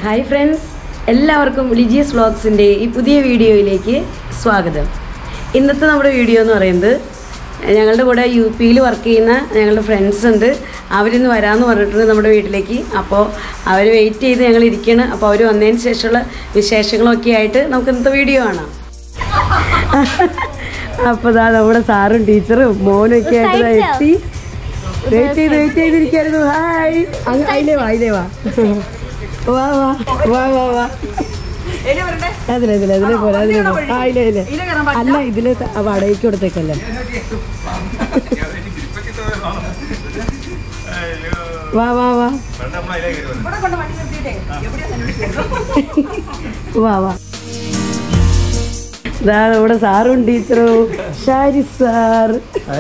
Hi friends എല്ലാവർക്കും ലിജിയസ് വ്ളോഗ്സിൻ്റെ ഈ പുതിയ വീഡിയോയിലേക്ക് സ്വാഗതം ഇന്നത്തെ നമ്മുടെ വീഡിയോ എന്ന് പറയുന്നത് ഞങ്ങളുടെ കൂടെ യു പിയിൽ വർക്ക് ചെയ്യുന്ന ഞങ്ങളുടെ ഫ്രണ്ട്സ് ഉണ്ട് അവരിന്ന് വരാമെന്ന് പറഞ്ഞിട്ടുണ്ട് നമ്മുടെ വീട്ടിലേക്ക് അപ്പോൾ അവർ വെയിറ്റ് ചെയ്ത് ഞങ്ങൾ ഇരിക്കുകയാണ് അപ്പോൾ അവർ വന്നതിന് ശേഷമുള്ള വിശേഷങ്ങളൊക്കെ ആയിട്ട് നമുക്ക് ഇന്നത്തെ വീഡിയോ കാണാം അപ്പോൾ ദാ നമ്മുടെ സാറും ടീച്ചറും മോനും ഒക്കെ ആയിട്ട് ദാ എത്തി വെയിറ്റ് ചെയ്ത് വെയിറ്റ് ചെയ്തിരിക്കായിരുന്നു ഹായ് അങ്ങ് അതിലേ വാ അതിലേ വാ വാ വാ വാ വാ വാ അതിലെ അതിലെ അതിലെ പോലെ അതിലെ പോലെ. ആ ഇല്ല ഇല്ല അല്ല ഇതില് ത- ആ വാടകയ്ക്ക് കൊടുത്തേക്കല്ലേ വാ വാ വാ വാ വാ ഇതാ നമ്മുടെ സാറും ടീച്ചറും ഷാരി സാർ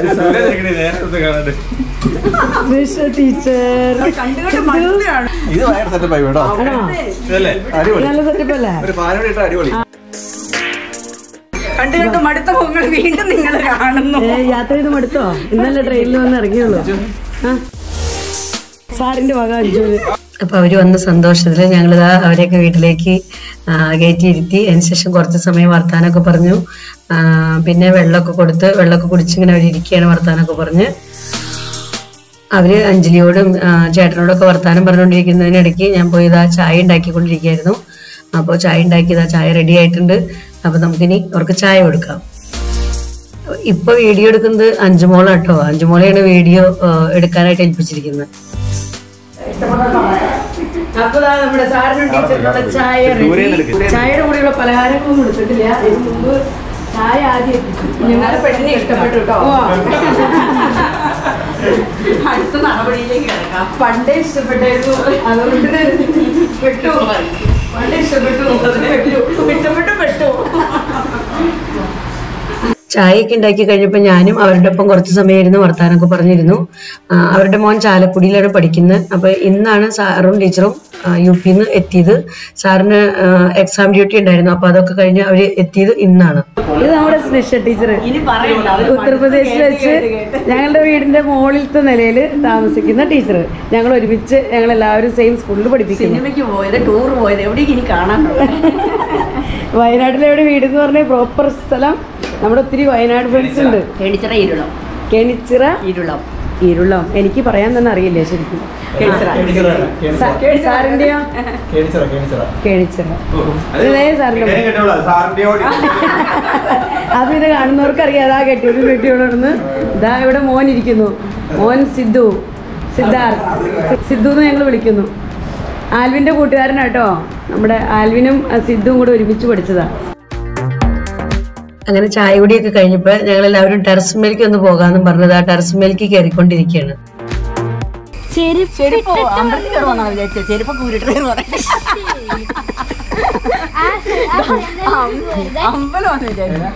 കൃഷ്ണ ടീച്ചർ ഇത് ഭയങ്കര സെറ്റപ്പ് ആയി കേട്ടോ ആണോ ഇതല്ലേ അടിപൊളി നല്ല സെറ്റപ്പ് അല്ലേ ഒരു പാലടി ഇട്ട അടിപൊളി കണ്ടു കണ്ട് മടുത്ത മുഖങ്ങൾ വീണ്ടും നിങ്ങൾ കാണുന്നു ഏ, യാത്ര ചെയ്ത് മടുത്തോ ഇന്നലെ ട്രെയിനിൽ വന്ന് ഇറങ്ങിയുള്ളൂ ആ സാറിന്റെ വക അഞ്ചൂര് അപ്പൊ അവര് വന്ന സന്തോഷത്തില് ഞങ്ങളിതാ അവരെയൊക്കെ വീട്ടിലേക്ക് ആ, കയറ്റിയിരുത്തി അതിനുശേഷം കുറച്ച് സമയം വർത്താനൊക്കെ പറഞ്ഞു ആ, പിന്നെ വെള്ളമൊക്കെ കൊടുത്ത് വെള്ളമൊക്കെ കുടിച്ചിങ്ങനെ അവരിയ്ക്കുകയാണ് വർത്താനൊക്കെ പറഞ്ഞ് അവര് അഞ്ജലിയോടും ആ, ചേട്ടനോടൊക്കെ വർത്താനം പറഞ്ഞുകൊണ്ടിരിക്കുന്നതിനിടയ്ക്ക് ഞാൻ പോയി ഇതാ ചായ ഉണ്ടാക്കിക്കൊണ്ടിരിക്കുകയായിരുന്നു അപ്പോൾ ചായ ഉണ്ടാക്കിയതാ ചായ റെഡി ആയിട്ടുണ്ട് അപ്പൊ നമുക്കിനി അവർക്ക് ചായ കൊടുക്കാം ഇപ്പൊ വീഡിയോ എടുക്കുന്നത് അഞ്ചുമോളാട്ടോ അഞ്ചുമോളെയാണ് വീഡിയോ ആ, എടുക്കാനായിട്ട് ഏൽപ്പിച്ചിരിക്കുന്നത് അപ്പൊ ദാ നമ്മുടെ സാറിനും ടീച്ചറിനുള്ള ചായ ദൂരെ ready. നിന്ന് എടുക്ക്. ചായയുടെ കൂടെയുള്ള പലഹാരങ്ങളൊന്നും എടുത്തിട്ടില്ല ഇതിന് മുമ്പ് ചായ ആദ്യം എത്തിച്ചു ഞങ്ങളുടെ പെണ്ണിനെ ഇഷ്ടപ്പെട്ടു കേട്ടോ അടുത്ത നടപടിയിലേക്ക് കിടക്കാം പണ്ടേ ഇഷ്ടപ്പെട്ടായിരുന്നു അതുകൊണ്ട് പെട്ടു പണ്ടേ ഇഷ്ടപ്പെട്ടു അതുകൊണ്ട് പെട്ടു ഇഷ്ടപ്പെട്ടു പെട്ടു ചായയൊക്കെ ഉണ്ടാക്കി കഴിഞ്ഞപ്പോൾ ഞാനും അവരുടെ ഒപ്പം കുറച്ച് സമയം ഇരുന്ന് വർത്താനൊക്കെ പറഞ്ഞിരുന്നു ആ, അവരുടെ മോൻ ചാലക്കുടിയിലാണ് പഠിക്കുന്നത് അപ്പൊ ഇന്നാണ് സാറും ടീച്ചറും യു പിന്ന് എത്തിയത് സാറിന് എക്സാം ഡ്യൂട്ടി ഉണ്ടായിരുന്നു അപ്പൊ അതൊക്കെ കഴിഞ്ഞ് അവര് എത്തിയത് ഇന്നാണ് ഇത് നമ്മുടെ സ്നിഷ ടീച്ചർ ഇനി പറയണ്ട അവര് ഉത്തർപ്രദേശിൽ വെച്ച് ഞങ്ങളുടെ വീടിന്റെ മുകളിലത്തെ നിലയിൽ താമസിക്കുന്ന ടീച്ചർ ഞങ്ങൾ ഒരുമിച്ച് ഞങ്ങൾ എല്ലാവരും സെയിം സ്കൂളിൽ പഠിപ്പിക്കുന്നു സിനിമയ്ക്ക് പോയത് ടൂർ പോയത് എവിടേക്ക് ഇനി കാണാൻ വയനാട്ടിലെ എവിടെ വീട് എന്ന് പറഞ്ഞാൽ പ്രോപ്പർ സ്ഥലം നമ്മുടെ ഒത്തിരി വയനാട് ഫ്രണ്ട്സ് ഉണ്ട് കേണിച്ചിറ ഇരുളം കെണിച്ചിറ ഇരുളം ഇരുളം എനിക്ക് പറയാൻ തന്നെ അറിയില്ലേ ശരിക്കും കേണിച്ചിറ സാ- സാറിന്റെയോ കേണിച്ചിറ ഇതേ സാറിന്റെ അത് ഇത് കാണുന്നവർക്ക് അറിയാം അതാ കെട്ടിയോട് കെട്ടിയോടന്ന് ഇതാ ഇവിടെ മോൻ ഇരിക്കുന്നു മോൻ സിദ്ധു സിദ്ധാർത്ഥ് സിദ്ധു എന്ന് ഞങ്ങൾ വിളിക്കുന്നു ആൽവിന്റെ കൂട്ടുകാരനാട്ടോ നമ്മുടെ ആൽവിനും ആ, സിദ്ധുവും കൂടെ ഒരുമിച്ച് പഠിച്ചതാ അങ്ങനെ ചായ കുടിയൊക്കെ കഴിഞ്ഞപ്പോൾ ഞങ്ങൾ എല്ലാവരും ടെറസ് മേലേക്ക് ഒന്ന് പോകാമെന്നും പറഞ്ഞത് ആ ടെറസ് മേലേക്ക് കയറിക്കൊണ്ടിരിക്കുകയാണ് ചെരുപ്പ് അമ്പലത്തിൽ കയറുവാന്നാ വിചാരിച്ചത് ചെരുപ്പ് കൂരിട്ട് അമ്പലമാണെന്ന് വിചാരിച്ചു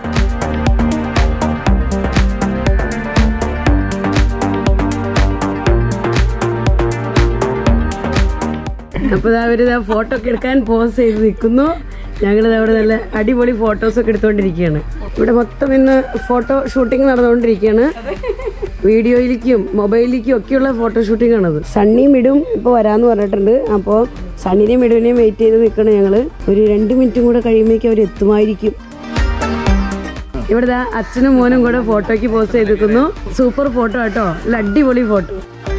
അപ്പൊ ദാ അവര് ഫോട്ടോ ഒക്കെ എടുക്കാൻ പോസ് ചെയ്ത് നിൽക്കുന്നു ഞങ്ങൾ അവിടെ നല്ല അടിപൊളി ഫോട്ടോസ് ഒക്കെ എടുത്തുകൊണ്ടിരിക്കുകയാണ് ഇവിടെ മൊത്തം ഇന്ന് ഫോട്ടോ ഷൂട്ടിംഗ് നടന്നുകൊണ്ടിരിക്കുകയാണ് വീഡിയോയിലേക്കും മൊബൈലിലേക്കും ഒക്കെയുള്ള ഫോട്ടോ ഷൂട്ടിംഗ് ആണത് സണ്ണിയും മിടും ഇപ്പോൾ വരാമെന്ന് പറഞ്ഞിട്ടുണ്ട് അപ്പോൾ സണ്ണിനെയും മിടുവിനെയും വെയിറ്റ് ചെയ്ത് നിൽക്കണം ഞങ്ങൾ ഒരു രണ്ട് മിനിറ്റും കൂടെ കഴിയുമ്പോഴേക്കും അവർ എത്തുമായിരിക്കും ഇവിടെ ദാ അച്ഛനും മോനും കൂടെ ഫോട്ടോയ്ക്ക് പോസ്റ്റ് ചെയ്തിരിക്കുന്നു സൂപ്പർ ഫോട്ടോ കേട്ടോ നല്ല അടിപൊളി ഫോട്ടോ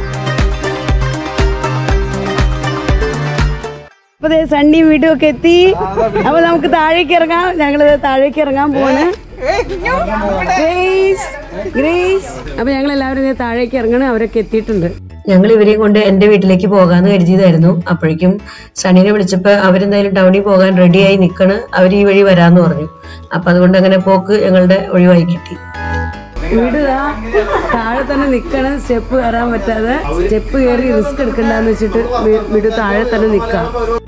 അപ്പൊ ദേ സണ്ണിയും വീടും ഒക്കെ എത്തി അപ്പൊ നമുക്ക് താഴേക്ക് ഇറങ്ങാം ഞങ്ങള് താഴേക്ക് ഇറങ്ങാൻ പോവാണ് ഗ്രേസ് ഗ്രേസ് അപ്പൊ ഞങ്ങൾ എല്ലാവരും ദേ താഴേക്ക് ഇറങ്ങണം അവരൊക്കെ എത്തിയിട്ടുണ്ട് ഞങ്ങൾ ഇവരെയും കൊണ്ട് എന്റെ വീട്ടിലേക്ക് പോകാന്ന് കരുതിയതായിരുന്നു അപ്പോഴേക്കും സണ്ണിനെ വിളിച്ചപ്പോ അവരെന്തായാലും ടൗണിൽ പോകാൻ റെഡിയായി നിക്കണ് അവർ ഈ വഴി വരാന്ന് പറഞ്ഞു അപ്പൊ അതുകൊണ്ട് അങ്ങനെ പോക്ക് ഞങ്ങളുടെ ഒഴിവായി കിട്ടി വീട് ദാ താഴെ തന്നെ നിക്കണം സ്റ്റെപ്പ് കയറാൻ പറ്റാതെ സ്റ്റെപ്പ് കയറി റിസ്ക് എടുക്കണ്ടെന്ന് വെച്ചിട്ട് വീ- വീട് താഴെ തന്നെ നിക്കാം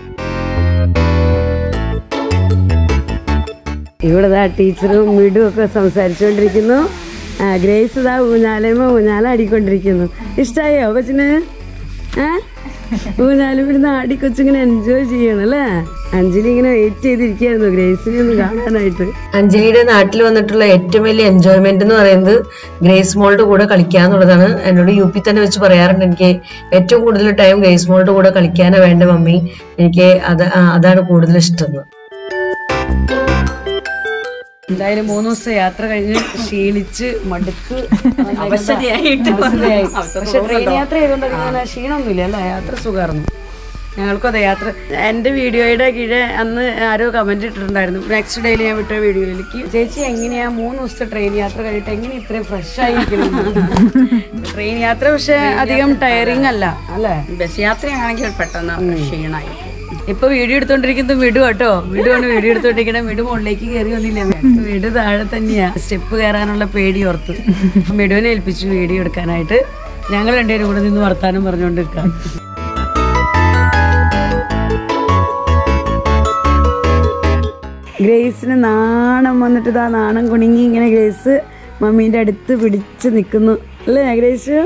ഇവിടെ ദാ ടീച്ചറും വീടും ഒക്കെ സംസാരിച്ചുകൊണ്ടിരിക്കുന്നു ആ, ഗ്രേസ് ഇതാ ഊഞ്ഞാലയുമ്പോ ഊഞ്ഞാല ആടിക്കൊണ്ടിരിക്കുന്നു ഇഷ്ടായോ കൊച്ചിന് ഏ ഊഞ്ഞാലും ഇവിടുന്ന് ആടി കൊച്ചിങ്ങനെ എൻജോയ് ചെയ്യണം അല്ലേ അഞ്ജലി ഇങ്ങനെ വെയിറ്റ് ചെയ്തിരിക്കുകയായിരുന്നു ഗ്രേസിനെ ഒന്ന് കാണാനായിട്ട് അഞ്ജലിയുടെ നാട്ടിൽ വന്നിട്ടുള്ള ഏറ്റവും വലിയ എൻജോയ്മെന്റ് എന്ന് പറയുന്നത് ഗ്രേസ് മോളുടെ കൂടെ കളിക്കുക എന്നുള്ളതാണ് എന്നോട് യു പി തന്നെ വെച്ച് പറയാറുണ്ട് എനിക്ക് ഏറ്റവും കൂടുതൽ ടൈം ഗ്രേസ് മോളുടെ കൂടെ കളിക്കാനാ വേണ്ട മമ്മി എനിക്ക് അത് ആ, അതാണ് കൂടുതൽ ഇഷ്ടം എന്ന്. എന്തായാലും മൂന്ന് ദിവസം യാത്ര കഴിഞ്ഞ് ക്ഷീണിച്ച് മടുത്ത് അവശതയായിട്ട് അവശതയായി. പക്ഷെ ട്രെയിൻ യാത്ര ചെയ്തുകൊണ്ട് അങ്ങനെ ക്ഷീണമൊന്നുമില്ല അല്ല യാത്ര സുഖമായിരുന്നു ഞങ്ങൾക്കും അതെ യാത്ര എൻ്റെ വീഡിയോയുടെ കീഴെ അന്ന് ആരോ കമന്റ് ഇട്ടിട്ടുണ്ടായിരുന്നു നെക്സ്റ്റ് ഡേയിൽ ഞാൻ വിട്ട വീഡിയോയിലേക്ക് ചേച്ചി എങ്ങനെയാ മൂന്ന് ദിവസത്തെ ട്രെയിൻ യാത്ര കഴിഞ്ഞിട്ട് എങ്ങനെ ഇത്രയും ഫ്രഷ് ആയിരിക്കണം ട്രെയിൻ യാത്ര പക്ഷെ അധികം ടയറിങ് അല്ല അല്ലേ ബസ് യാത്രയാണെങ്കിൽ പെട്ടെന്ന് ക്ഷീണായി ഇപ്പൊ വീഡിയോ എടുത്തോണ്ടിരിക്കുന്നത് വിടു കേട്ടോ വിടുവാണ് വീഡിയോ എടുത്തോണ്ടിരിക്കണേ വിടു മുകളിലേക്ക് കയറി വന്നില്ല വീട് താഴെ തന്നെയാ സ്റ്റെപ്പ് കയറാനുള്ള പേടി ഓർത്ത് വിടുവിനെ ഏൽപ്പിച്ചു വീഡിയോ എടുക്കാനായിട്ട് ഞങ്ങൾ രണ്ടുപേരും കൂടെ നിന്ന് വർത്താനം പറഞ്ഞുകൊണ്ട് നിൽക്കാം ഗ്രേസിന് നാണം വന്നിട്ട് ഇതാ നാണം കുണുങ്ങി ഇങ്ങനെ ഗ്രേസ് മമ്മീന്റെ അടുത്ത് പിടിച്ച് നിൽക്കുന്നു അല്ലേ ഗ്രേസ്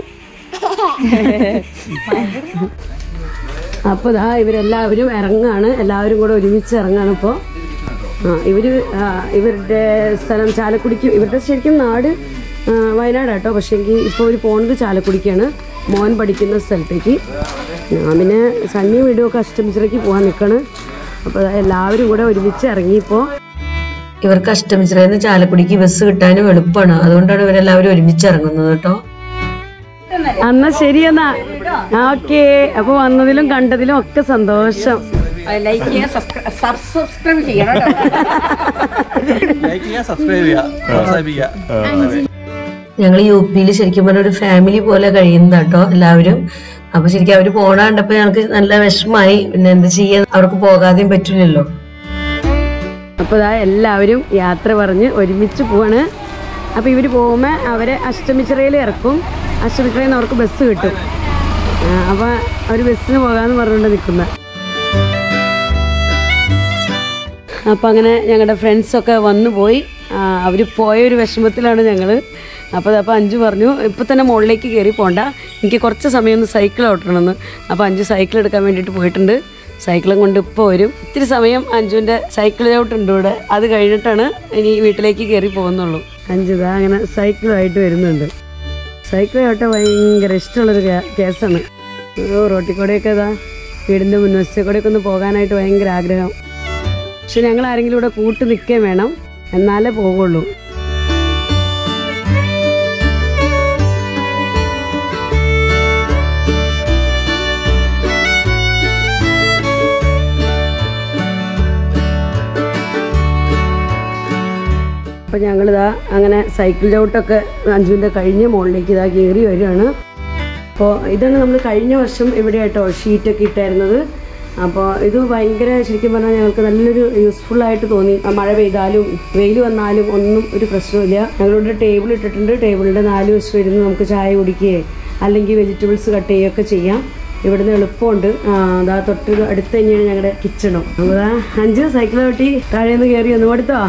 അപ്പോൾ ദാ ഇവരെല്ലാവരും ഇറങ്ങാണ് എല്ലാവരും കൂടെ ഒരുമിച്ച് ഇറങ്ങാണ് ഇപ്പോൾ ആ ഇവര് ആ, ഇവരുടെ സ്ഥലം ചാലക്കുടിക്ക് ഇവരുടെ ശരിക്കും നാട് ആ, വയനാടാട്ടോ പക്ഷേ എങ്കിൽ ഇപ്പോൾ അവർ പോകുന്നത് ചാലക്കുടിക്കാണ് മോൻ പഠിക്കുന്ന സ്ഥലത്തേക്ക് ഞാൻ പിന്നെ സണ്ണി വീടുമൊക്കെ അഷ്ടമിച്ചിറയ്ക്ക് പോകാൻ നിൽക്കണ് അപ്പോൾ എല്ലാവരും കൂടെ ഒരുമിച്ച് ഇറങ്ങിയപ്പോൾ ഇവർക്ക് അഷ്ടമിച്ചിറന്ന് ചാലക്കുടിക്ക് ബസ് കിട്ടാനും എളുപ്പമാണ് അതുകൊണ്ടാണ് ഇവരെല്ലാവരും ഒരുമിച്ച് ഇറങ്ങുന്നത് കേട്ടോ എന്നാ ശരി എന്നാ ഓക്കെ അപ്പോൾ വന്നതിലും കണ്ടതിലും ഒക്കെ സന്തോഷം ലൈക്ക് ചെയ്യുക സബ്സ്ക്രൈബ് ചെയ്യണം കേട്ടോ. ലൈക്ക് ചെയ്യുക സബ്സ്ക്രൈബ് ചെയ്യുക പ്രോത്സാഹിപ്പിക്കുക ഞങ്ങൾ യു പിയിൽ ശരിക്കും പറഞ്ഞ ഒരു ഫാമിലി പോലെ കഴിയുന്നതാ കേട്ടോ എല്ലാവരും അപ്പൊ ശരിക്കും അവര് പോണ കണ്ടപ്പോ ഞങ്ങൾക്ക് നല്ല വിഷമായി പിന്നെ എന്ത് ചെയ്യാൻ അവർക്ക് പോകാതെയും പറ്റില്ലല്ലോ അപ്പോൾ ഇതാ എല്ലാവരും യാത്ര പറഞ്ഞ് ഒരുമിച്ച് പോവാണ് അപ്പോൾ ഇവർ പോകുമ്പോൾ അവരെ അഷ്ടമിച്ചിറയിൽ ഇറക്കും അഷ്ടമിച്ചിറയിൽ നിന്ന് അവർക്ക് ബസ് കിട്ടും അപ്പോൾ അവർ ബസ്സിന് പോകാമെന്ന് പറഞ്ഞുകൊണ്ട് നിൽക്കുന്നത് അപ്പോൾ അങ്ങനെ ഞങ്ങളുടെ ഫ്രണ്ട്സൊക്കെ വന്നു പോയി അവർ പോയൊരു വിഷമത്തിലാണ് ഞങ്ങൾ അപ്പോൾ അപ്പോൾ അഞ്ചു പറഞ്ഞു ഇപ്പോൾ തന്നെ മുകളിലേക്ക് കയറി പോണ്ട എനിക്ക് കുറച്ച് സമയം ഒന്ന് സൈക്കിൾ ഓട്ടണമെന്ന് അപ്പോൾ അഞ്ചു സൈക്കിൾ എടുക്കാൻ വേണ്ടിയിട്ട് പോയിട്ടുണ്ട് സൈക്കിളും കൊണ്ട് ഇപ്പോൾ വരും ഇത്തിരി സമയം അഞ്ജുവിൻ്റെ സൈക്കിൾ ചവിട്ടുണ്ട് ഇവിടെ അത് കഴിഞ്ഞിട്ടാണ് ഇനി വീട്ടിലേക്ക് കയറി പോകുന്നുള്ളൂ അഞ്ചു ഇതാ അങ്ങനെ സൈക്കിളുമായിട്ട് വരുന്നുണ്ട് സൈക്കിൾ ചവിട്ടാൻ ഭയങ്കര ഇഷ്ടമുള്ളൊരു കേ- കേസാണ് ഓ റോട്ടിൽ കൂടെയൊക്കെ ഇതാ വീടിൻ്റെ മുൻവശത്തെ കൂടെയൊക്കെ ഒന്ന് പോകാനായിട്ട് ഭയങ്കര ആഗ്രഹം പക്ഷെ ഞങ്ങൾ ആരെങ്കിലും ഇവിടെ കൂട്ട് നിൽക്കുകയും വേണം എന്നാലേ പോകുള്ളൂ അപ്പം ഞങ്ങളിതാ അങ്ങനെ സൈക്കിൾ ചവിട്ടൊക്കെ അഞ്ചുവിൻ്റെ കഴിഞ്ഞ് മുകളിലേക്ക് ഇതാ കയറി വരികയാണ് അപ്പോൾ ഇതാണ് നമ്മൾ കഴിഞ്ഞ വർഷം ഇവിടെ ആയിട്ടോ ഷീറ്റൊക്കെ ഇട്ടായിരുന്നത് അപ്പോൾ ഇത് ഭയങ്കര ശരിക്കും പറഞ്ഞാൽ ഞങ്ങൾക്ക് നല്ലൊരു യൂസ്ഫുൾ ആയിട്ട് തോന്നി ആ മഴ പെയ്താലും വെയിൽ വന്നാലും ഒന്നും ഒരു പ്രശ്നമില്ല ഞങ്ങളിവിടെ ടേബിൾ ഇട്ടിട്ടുണ്ട് ടേബിളിൻ്റെ നാല് വശം ഇരുന്ന് നമുക്ക് ചായ കുടിക്കുകയോ അല്ലെങ്കിൽ വെജിറ്റബിൾസ് കട്ട് ചെയ്യുകയൊക്കെ ചെയ്യാം ഇവിടുന്ന് എളുപ്പമുണ്ട് ആ, അതാ തൊട്ട് അടുത്ത് തന്നെയാണ് ഞങ്ങളുടെ കിച്ചണും അപ്പോൾ ദാ അഞ്ച് സൈക്കിൾ ചവിട്ടി താഴെ നിന്ന് കയറി ഒന്ന് മടുത്തോ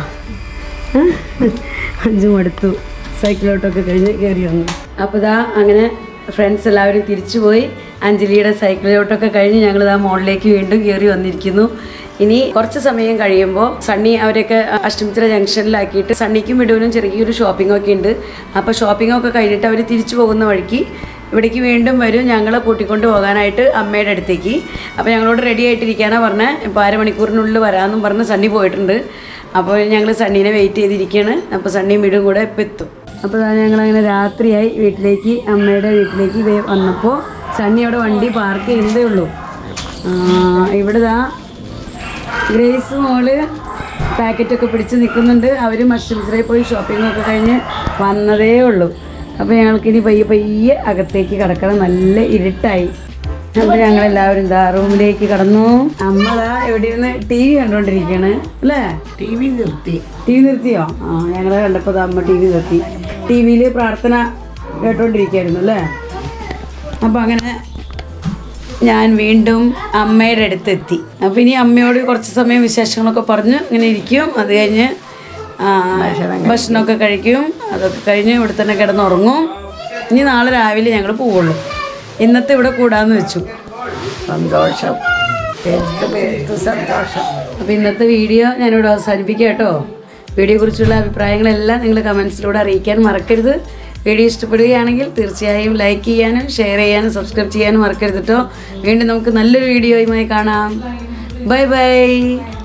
അഞ്ചു മടുത്തു സൈക്കിളോട്ടൊക്കെ കഴിഞ്ഞ് കയറി വന്നു അപ്പോൾ ഇതാ അങ്ങനെ ഫ്രണ്ട്സ് എല്ലാവരും തിരിച്ചു പോയി അഞ്ജലിയുടെ സൈക്കിളിലോട്ടൊക്കെ കഴിഞ്ഞ് ഞങ്ങൾ ഇതാ മോളിലേക്ക് വീണ്ടും കയറി വന്നിരിക്കുന്നു ഇനി കുറച്ച് സമയം കഴിയുമ്പോൾ സണ്ണി അവരൊക്കെ അഷ്ടമിച്ചിര ജംഗ്ഷനിലാക്കിയിട്ട് സണ്ണിക്കും വിടുവിനും ചെറിയൊരു ഷോപ്പിംഗ് ഒക്കെ ഉണ്ട് അപ്പോൾ ഷോപ്പിംഗ് ഒക്കെ കഴിഞ്ഞിട്ട് അവർ തിരിച്ചു പോകുന്ന വഴിക്ക് ഇവിടേക്ക് വീണ്ടും വരും ഞങ്ങളെ കൂട്ടിക്കൊണ്ട് പോകാനായിട്ട് അമ്മയുടെ അടുത്തേക്ക് അപ്പോൾ ഞങ്ങളോട് റെഡി ആയിട്ടിരിക്കാനാണ് പറഞ്ഞത് ഇപ്പോൾ അരമണിക്കൂറിനുള്ളിൽ വരാമെന്നും പറഞ്ഞ് സണ്ണി പോയിട്ടുണ്ട് അപ്പോൾ ഞങ്ങൾ സണ്ണീനെ വെയിറ്റ് ചെയ്തിരിക്കുകയാണ് അപ്പോൾ സണ്ണിയും വീടും കൂടെ ഇപ്പം എത്തും അപ്പോൾ ഞങ്ങൾ അങ്ങനെ രാത്രിയായി വീട്ടിലേക്ക് അമ്മയുടെ വീട്ടിലേക്ക് ഇതേ വന്നപ്പോൾ സണ്ണി അവിടെ വണ്ടി പാർക്ക് ചെയ്യുന്നതേ ഉള്ളൂ ആ, ഇവിടെ ദാ ഗ്രേസ് മോള് പാക്കറ്റൊക്കെ പിടിച്ച് നിൽക്കുന്നുണ്ട് അവർ മഷ്റൂംസിലെ പോയി ഷോപ്പിംഗ് ഒക്കെ കഴിഞ്ഞ് വന്നതേ ഉള്ളൂ അപ്പോൾ ഞങ്ങൾക്കിനി പയ്യെ പയ്യെ അകത്തേക്ക് കിടക്കണം നല്ല ഇരുട്ടായി അപ്പോൾ ഞങ്ങൾ എല്ലാവരും ഇതാ റൂമിലേക്ക് കടന്നു അമ്മ ദാ ഇവിടെ ഇരുന്ന് ടി വി കണ്ടുകൊണ്ടിരിക്കുകയാണ് അല്ലേ ടി വി നിർത്തി ടി വി നിർത്തിയോ ആ ഞങ്ങളെ കണ്ടപ്പോൾ ദാ അമ്മ ടി വി നിർത്തി ടി വിയിൽ പ്രാർത്ഥന കേട്ടോണ്ടിരിക്കുകയായിരുന്നു അല്ലേ അപ്പോൾ അങ്ങനെ ഞാൻ വീണ്ടും അമ്മയുടെ അടുത്തെത്തി അപ്പോൾ ഇനി അമ്മയോട് കുറച്ച് സമയം വിശേഷങ്ങളൊക്കെ പറഞ്ഞ് ഇങ്ങനെ ഇരിക്കും അത് കഴിഞ്ഞ് ആ, ഭക്ഷണമൊക്കെ കഴിക്കും അതൊക്കെ കഴിഞ്ഞ് ഇവിടെ തന്നെ കിടന്നുറങ്ങും ഇനി നാളെ രാവിലെ ഞങ്ങൾ പോവുള്ളൂ ഇന്നത്തെ ഇവിടെ കൂടാന്ന് വെച്ചു സന്തോഷം പെരുത്ത് പെരുത്ത് സന്തോഷം അപ്പോൾ ഇന്നത്തെ വീഡിയോ ഞാനിവിടെ അവസാനിപ്പിക്കാം കേട്ടോ വീഡിയോയെക്കുറിച്ചുള്ള അഭിപ്രായങ്ങളെല്ലാം നിങ്ങൾ കമൻസിലൂടെ അറിയിക്കാൻ മറക്കരുത് വീഡിയോ ഇഷ്ടപ്പെടുകയാണെങ്കിൽ തീർച്ചയായും ലൈക്ക് ചെയ്യാനും ഷെയർ ചെയ്യാനും സബ്സ്ക്രൈബ് ചെയ്യാനും മറക്കരുത് കേട്ടോ വീണ്ടും നമുക്ക് നല്ലൊരു വീഡിയോയുമായി കാണാം ബൈ ബൈ